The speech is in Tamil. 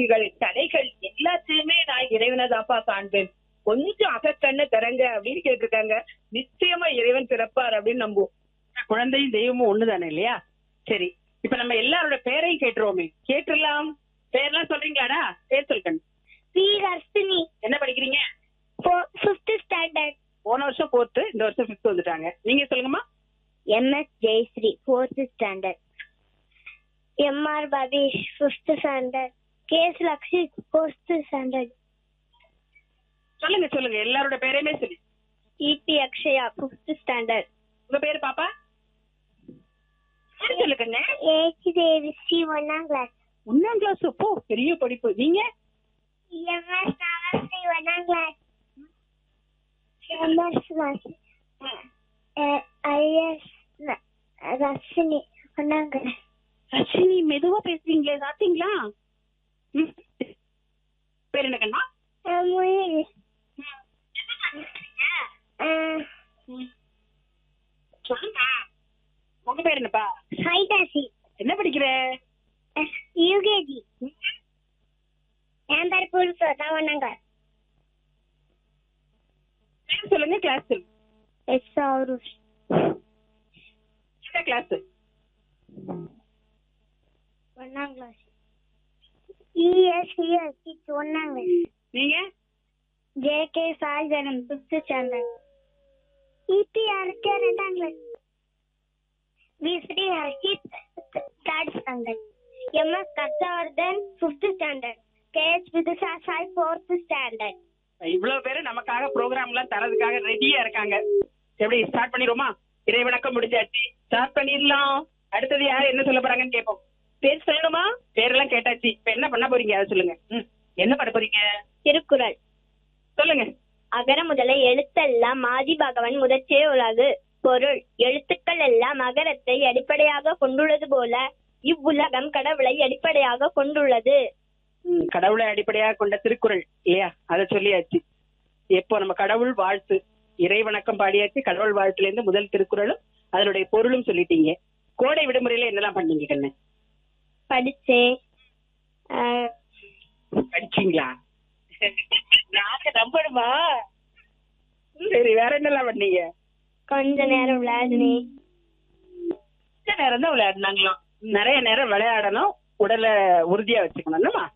காட்சிகள் கலைகள் எல்லாத்தையுமே நான் இறைவனை தாப்பா காண்பேன் கொஞ்சம் அகக்கண்ணு திறங்க அப்படின்னு கேட்டிருக்காங்க நிச்சயமா இறைவன் திறப்பார் அப்படின்னு நம்புவோம் குழந்தையும் தெய்வமும் ஒண்ணுதானே இல்லையா சரி இப்ப நம்ம எல்லாரோட பேரையும் கேட்டுருவோமே கேட்டுடலாம் பேர்லாம் சொல்றீங்களாடா பேர் சொல்லுங்க வி ஹர்ஷினி என்ன படிக்கிறீங்க ஃபிஃப்த் ஸ்டாண்டர்ட் போன வருஷம் ஃபோர்த்து இந்த வருஷம் ஃபிஃப்த் வந்துட்டாங்க நீங்க சொல்லுங்கம்மா MS Jayashree fourth standard MR Padeesh fifth standard KS Lakshi fourth standard சொல்லுங்க சொல்லுங்க எல்லாரோட பேரையுமே சொல்லி இபி அக்ஷயா ஃபிஃப்த் ஸ்டாண்டர்ட் உங்க பேரு பாப்பா பேர் சொல்லுங்க ஏஜ் தேவிஸ்ரீ ஒன்னாம் கிளாஸ் ஒன்னாம் கிளாஸ் போ பெரிய படிப்பு நீங்க எம்எஸ் நவஸ்ரீ ஒன்னாம் கிளாஸ் எம்எஸ் ஐஎஸ் ரஷினி ஒன்னாம் கிளாஸ் ரஷினி மெதுவா பேசுறீங்களே சாப்பிட்டீங்களா ம். பேர் என்ன கண்ணா முயல் சொல்லுங்க உங்க பேர் என்னப்பா ஹைதாசி என்ன படிக்கிற யூகேஜி என் பேர் புதுசு தான் ஒன்னாங்க பேர் சொல்லுங்க கிளாஸ் சொல்லுங்க எஸ் ஆருஷ் என்ன கிளாஸ் ஒன்னாம் கிளாஸ் இஎஸ்இஎஸ் கிட்ஸ் ஒன்னாம் கிளாஸ் நீங்க JK Saidharan fifth standard EP RK ரெண்டாம் class V Sri Harshith third standard MS Karshavardhan fifth standard KS Vidusha Sai fourth standard இவ்வளவு பேரு நமக்காக ப்ரோக்ராம் எல்லாம் தரதுக்காக ரெடியா இருக்காங்க எப்படி ஸ்டார்ட் பண்ணிடுவோமா இறை வணக்கம் முடிஞ்சாச்சு ஸ்டார்ட் பண்ணிடலாம் அடுத்தது யார் என்ன சொல்ல போறாங்கன்னு கேட்போம் பேர் சொல்லணுமா பேரெல்லாம் கேட்டாச்சு இப்ப என்ன பண்ண போறீங்க அதை சொல்லுங்க ம், என்ன பண்ண போறீங்க திருக்குறள் சொல்லுங்க அகர முதல எழுத்தெல்லாம் ஆதி பகவன் முதற்றே உலகு பொருள் எழுத்துக்கள் எல்லாம் அகரத்தை அடிப்படையாக கொண்டுள்ளது போல இவ்வுலகம் கடவுளை அடிப்படையாக கொண்டுள்ளது ம், கடவுளை அடிப்படையாக கொண்ட திருக்குறள் இல்லையா அதை சொல்லியாச்சு எப்போ நம்ம கடவுள் வாழ்த்து இறை வணக்கம் பாடியாச்சு கடவுள் வாழ்த்துல இருந்து முதல் திருக்குறளும் அதனுடைய பொருளும் சொல்லிட்டீங்க கோடை விடுமுறையில என்னெல்லாம் பண்ணீங்க கண்ணு படிச்சேன் ஆஹ், படிச்சீங்களா நாங்க நம்பணுமா சரி வேற என்னெல்லாம் பண்ணீங்க கொஞ்ச நேரம் விளையாடினேன் கொஞ்ச நேரம் தான் விளையாடினாங்களாம் நிறைய நேரம் விளையாடணும் உடலை உறுதியா வச்சுக்கணும் என்னம்மா